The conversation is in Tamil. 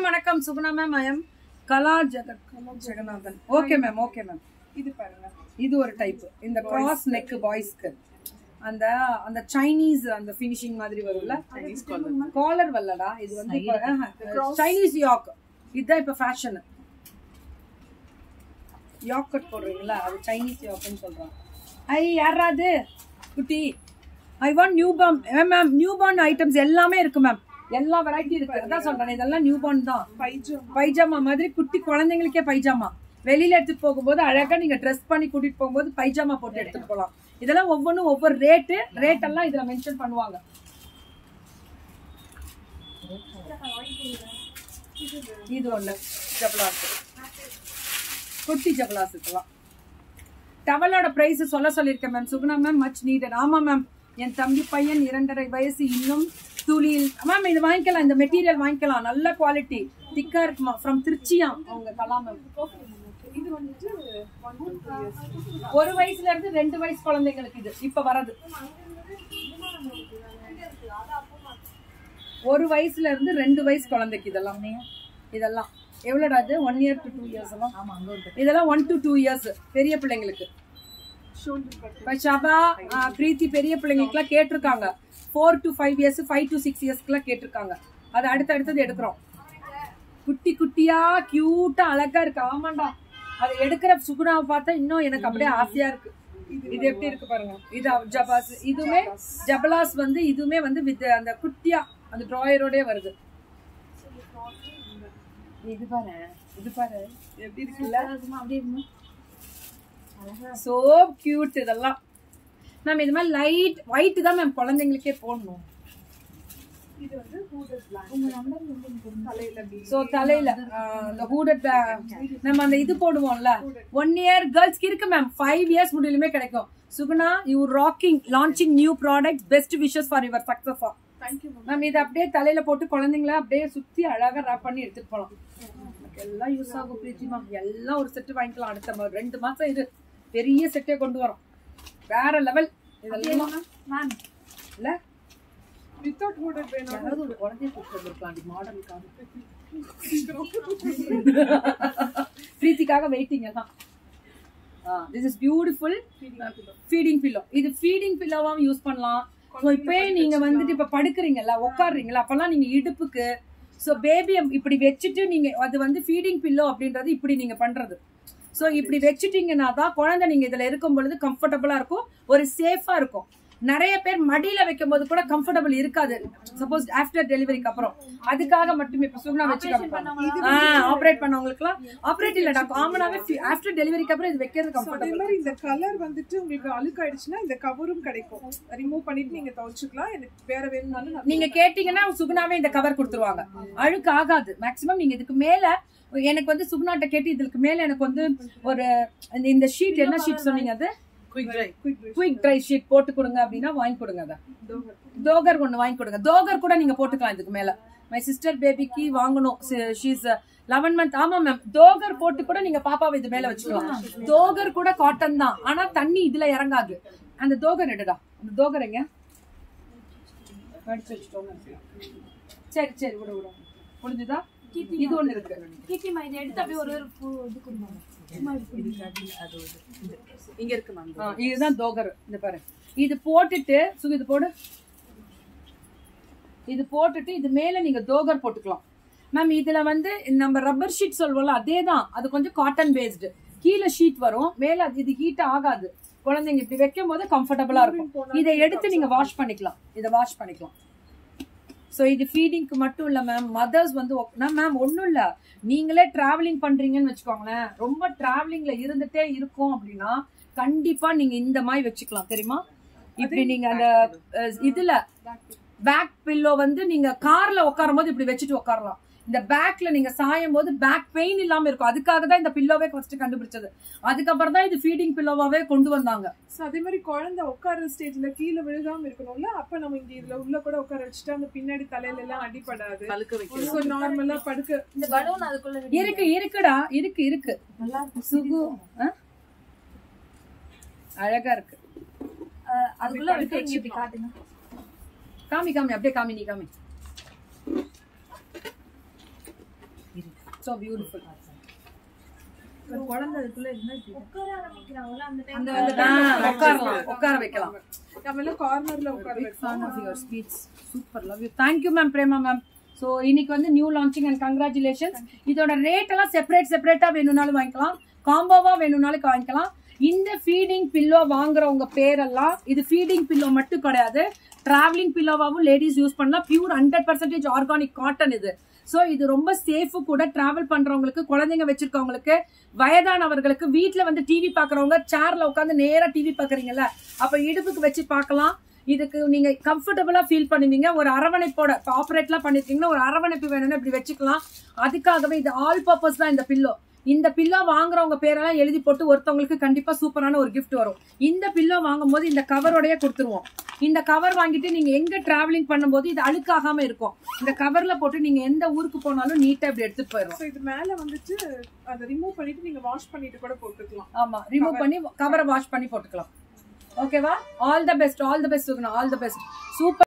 மேம் வணக்கம் Suguna ma'am I am Kala Jagath Jagannathan okay ma'am okay ma'am இது பாருங்க இது ஒரு டைப் இந்த கிராஸ் நெக் பாய்ஸ்க்கு அந்த அந்த சைனீஸ் அந்த ஃபினிஷிங் மாதிரி வரும்ல காலர் வரலடா இது வந்து இப்ப சைனீஸ் யாக் இதுதான் இப்ப ஃபேஷன் யாக் கட் போடுறீங்களா அது சைனீஸ் யாக்னு சொல்றாங்க ஐ யாராது குட்டி I want newborn ma'am newborn items எல்லாமே இருக்கு மேம் எல்லா வெரைட்டி இருக்கு அதான் சொல்றேன் இதெல்லாம் நியூ பார்ன் தான் பைஜம் பைஜாமா மாதிரி குட்டி குழந்தைங்களுக்கே பைஜாமா வெளியில எடுத்துட்டு போகும்போது அழகா நீங்க ட்ரெஸ் பண்ணி கூட்டிட்டு போகும்போது பைஜாமா போட்டு எடுத்துட்டு போலாம் இதெல்லாம் ஒவ்வொன்றும் ஒவ்வொரு ரேட்டு ரேட் எல்லாம் இதுல மென்ஷன் பண்ணுவாங்க இது ஒண்ணு ஜபலாஸ் குட்டி ஜபலாஸ் இதெல்லாம் டவலோட பிரைஸ் சொல்ல சொல்லியிருக்கேன் ma'am Suguna ma'am much needed ஆமா மேம் என் தம்பி பையன் இரண்டரை வயசு இன்னும் துளியில் மேம் இது வாங்கிக்கலாம் இந்த மெட்டீரியல் வாங்கிக்கலாம் நல்ல குவாலிட்டி திக்கா இருக்குமா ஃப்ரம் திருச்சியா அவங்க கலா மேம் இது வந்துட்டு one to two years. ஒரு வயசுல இருந்து ரெண்டு வயசு குழந்தைங்களுக்கு இது இப்ப வரது ஒரு வயசுல இருந்து ரெண்டு வயசு குழந்தைக்கு இதெல்லாம் இதெல்லாம் எவ்வளோடா இது one year to two years எல்லாம் இதெல்லாம் ஒன் டு டூ இயர்ஸ் பெரிய பிள்ளைங்களுக்கு Shoulder button. இப்ப ஷபா ஆ, பிரீத்தி பெரிய பிள்ளைங்களுக்குலாம் கேட்டிருக்காங்க four to five years five to six இயர்ஸ்க்குலாம் கேட்டிருக்காங்க அது அடுத்து அடுத்தது எடுக்கிறோம் குட்டி குட்டியா கியூட்டா அழகா இருக்கு ஆமாண்டா அதை எடுக்கிற சுகுணாவை பார்த்தா இன்னும் எனக்கு அப்படியே ஆசையா இருக்கு இது எப்படி இருக்கு பாருங்க இது அவ- ஜபாஸ் இதுவுமே ஜபலாஸ் வந்து இதுவுமே வந்து வித் அந்த குட்டியா அந்த டிராயரோடே வருது இது பாரு இது பாரு எப்படி இருக்குல்ல சோ கியூட் இதெல்லாம் மேம் இது மாதிரி லைட் ஒயிட் தான் மேம் குழந்தைங்களுக்கே போடணும் இது வந்து hooded blanket. தலையில அப்படி சோ தலையில ஆஹ், இந்த ஹூடட் நம்ம அந்த இது போடுவோம்ல ஒன் இயர் கேர்ள்ஸ்க்கு இருக்கு மேம் ஃபைவ் இயர்ஸ் முடியலுமே கிடைக்கும் Suguna you rocking launching new product best wishes for your success Thank you, ma'am. Ma'am இதை அப்படியே தலையில போட்டு குழந்தைங்கள அப்படியே சுத்தி அழகா ரேப் பண்ணி எடுத்துட்டு போலாம் நமக்கு எல்லாம் யூஸ் ஆகும் பிரீத்திமா எல்லாம் ஒரு செட்டு வாங்கிக்கலாம் அடுத்த மா- ரெண்டு மாசம் இது பெரிய செட்டே கொண்டு வரோம் வேற லெவல் இதெல்லாம் மேம் இல்ல Without hooded வேணும். யாராவது ஒரு குழந்தைய கூப்பிட்டு வந்திருக்கலாம் மாடலுக்காக பிரீத்திக்காக வெயிட்டிங் எல்லாம் this is beautiful feeding pillow இது ஃபீடிங் பில்லோவாவும் யூஸ் பண்ணலாம் ஸோ இப்பயே நீங்க வந்துட்டு இப்ப படுக்கிறீங்கல்ல உட்காடுறீங்களா அப்பெல்லாம் நீங்க இடுப்புக்கு ஸோ பேபி இப்படி வச்சுட்டு நீங்க அது வந்து ஃபீடிங் பில்லோ அப்படின்றது இப்படி நீங்க பண்றது ஸோ இப்படி வச்சுட்டீங்கன்னா தான் குழந்தை நீங்க இதுல இருக்கும் பொழுது கம்ஃபர்டபுளா இருக்கும் ஒரு சேஃபா இருக்கும் நிறைய பேர் மடியில வைக்கும் போது கூட கம்ஃபர்டபுள் இருக்காது சப்போஸ் ஆஃப்டர் டெலிவரிக்கு அப்புறம் அதுக்காக மட்டுமே இப்ப சுகுணா வச்சுக்காங்க ஆப்ரேட் பண்ணவங்களுக்குலாம் ஆப்ரேட் இல்லடா காமனாவே ஆஃப்டர் டெலிவரிக்கு அப்புறம் இது வைக்கிறது அதே கம்ஃபர்டபுள் மாதிரி இந்த கலர் வந்துட்டு உங்களுக்கு அழுக்காயிடுச்சுன்னா இந்த கவரும் கிடைக்கும் ரிமூவ் பண்ணிட்டு நீங்க துவைச்சுக்கலாம் எனக்கு வேற வேணும்னாலும் நான் நீங்க கேட்டீங்கன்னா சுகுணாவே இந்த கவர் கொடுத்துருவாங்க அழுக்கு ஆகாது மேக்ஸிமம் நீங்க இதுக்கு மேல எனக்கு வந்து சுகுணாட்ட கேட்டு இதுக்கு மேல எனக்கு வந்து ஒரு இந்த- இந்த ஷீட் என்ன ஷீட் சொன்னீங்க அது குயிக் குயிக் ட்ரை ஷீட் போட்டு கொடுங்க அப்படின்னா வாங்கி கொடுங்க அதை தோகர் ஒண்ணு வாங்கி கொடுங்க தோகர் கூட நீங்க போட்டுக்கலாம் இதுக்கு மேல மை சிஸ்டர் பேபிக்கு வாங்கணும் ஷீஸ் லெவன் மந்த் ஆமா மேம் தோகர் போட்டு கூட நீங்க பாப்பாவை இது மேல வச்சுக்கலாம் தோகர் கூட காட்டன் தான் ஆனா தண்ணி இதுல இறங்காது அந்த தோகர் எடுடா அந்த தோகர் எங்க மடிச்சு வச்சுட்டோம் சரி சரி விடு விடு முடிஞ்சுதா இது ஒண்ணு இருக்கு கீர்த்திமா இதை எடுத்து அப்படியே ஒரு ஒரு பூ இது கொடுங்க சும்மா இப்படி இங்க இருக்கு மேம் இதுதான் தோகர் இந்த பாரு இது போட்டுட்டு சுகு இது போடு இது போட்டுட்டு இது மேல நீங்க தோகர் போட்டுக்கலாம் மேம் இதுல வந்து நம்ம ரப்பர் ஷீட் சொல்வோம்ல அதே தான் அது கொஞ்சம் காட்டன் பேஸ்டு கீழே ஷீட் வரும் மேல அது இது ஹீட் ஆகாது குழந்தைங்க இப்படி வைக்கும் போது கம்ஃபர்டபுளா இருக்கும் இதை எடுத்து நீங்க வாஷ் பண்ணிக்கலாம் இதை வாஷ் பண்ணிக்கலாம் சோ இது ஃபீடிங்க்கு மட்டும் இல்ல மேம் மதர்ஸ் வந்து மேம் ஒண்ணும் இல்ல நீங்களே டிராவலிங் பண்றீங்கன்னு வச்சுக்கோங்களேன் ரொம்ப டிராவலிங்ல இருந்துட்டே இருக்கும் அப்படின்னா கண்டிப்பா நீங்க இந்த மாதிரி வச்சுக்கலாம் தெரியுமா இப்படி நீங்க அந்த அஹ், இதுல பேக் பில்லோ வந்து நீங்க கார்ல உட்காரும் போது இப்படி வச்சுட்டு உட்காரலாம் இந்த பேக்ல நீங்க சாயும் போது பேக் பெயின் இல்லாம இருக்கும் அதுக்காக தான் இந்த பில்லோவே ஃபர்ஸ்ட் கண்டுபிடிச்சது அதுக்கப்புறம் தான் இது ஃபீடிங் பில்லோவாவே கொண்டு வந்தாங்க So, அதே மாதிரி குழந்தை உட்கார ஸ்டேஜ்ல கீழே விழுகாம இருக்கணும்ல அப்ப நம்ம இங்க இதுல உள்ள கூட உட்கார வச்சுட்டு அந்த பின்னாடி தலையில எல்லாம் அடிபடாது So, நார்மலா படுக்க இந்த பலூன் அதுக்குள்ள விடு. இருக்கு இருக்குடா இருக்கு இருக்கு நல்லா இருக்கு சுகு ஆ? அழகா இருக்கு அஹ், அதுக்குள்ள விட்டு இங்க இப்படி காட்டுங்க காமி காமி அப்படியே காமி நீ காமி ஸோ பியூட்டிஃபுல் குழந்தை அதுக்குள்ள இருந்தா உட்கார ஆரம்பிக்கிறாங்களா அந்த டைம் உட்காரலாம் உட்கார வைக்கலாம் நம்ம எல்லாம் கார்னர்ல உட்கார வைப்போம் fan of your speech. Super, love you. Thank you, ma'am, Prema ma'am so இன்னைக்கு வந்து நியூ லான்ச்சிங் அண்ட் கங்க்ராச்சுலேஷன்ஸ் இதோட ரேட் எல்லாம் செப்பரேட் செப்பரேட்டா வேணும்னாலும் வாங்கிக்கலாம் காம்போவா வேணும்னாலும் வாங்கிக்கலாம் இந்த ஃபீடிங் பில்லோ வாங்குறவங்க பேரெல்லாம் இது ஃபீடிங் பில்லோ மட்டும் கிடையாது டிராவலிங் பில்லோவாவும் லேடிஸ் யூஸ் பண்ணலாம் pure hundred percentage organic cotton இது சோ இது ரொம்ப சேஃபு கூட டிராவல் பண்றவங்களுக்கு குழந்தைங்க வச்சிருக்கவங்களுக்கு வயதானவர்களுக்கு வீட்ல வந்து டிவி பாக்குறவங்க சேர்ல உட்காந்து நேரா டிவி பாக்குறீங்கல்ல அப்ப இடுப்புக்கு வச்சு பார்க்கலாம் இதுக்கு நீங்க கம்ஃபர்டபுளா ஃபீல் பண்ணுவீங்க ஒரு அரவணைப்போட ஆப்ரேட்லாம் பண்ணிருக்கீங்கன்னா ஒரு அரவணைப்பு வேணும்னு இப்படி வச்சுக்கலாம் அதுக்காகவே இது ஆல் பர்பஸ் தான் இந்த பில்லோ இந்த பில்லோ வாங்குறவங்க பேரெல்லாம் எழுதி போட்டு ஒருத்தவங்களுக்கு கண்டிப்பா சூப்பரான ஒரு gift வரும் இந்த பில்லோ வாங்கும்போது இந்த கவரோடய கொடுத்துருவோம் இந்த கவர் வாங்கிட்டு நீங்க எங்க டிராவலிங் பண்ணும்போது இது அழுக்காகாம இருக்கும் இந்த கவர்ல போட்டு நீங்க எந்த ஊருக்கு போனாலும் நீட்டா இப்படி எடுத்துட்டு போயிடும் சோ இது மேல வந்துட்டு அதை ரிமூவ் பண்ணிட்டு நீங்க வாஷ் பண்ணிட்டு கூட போட்டுக்கலாம் ஆமா ரிமூவ் பண்ணி கவரை வாஷ் பண்ணி போட்டுக்கலாம் ஓகேவா all the best all the best all the best super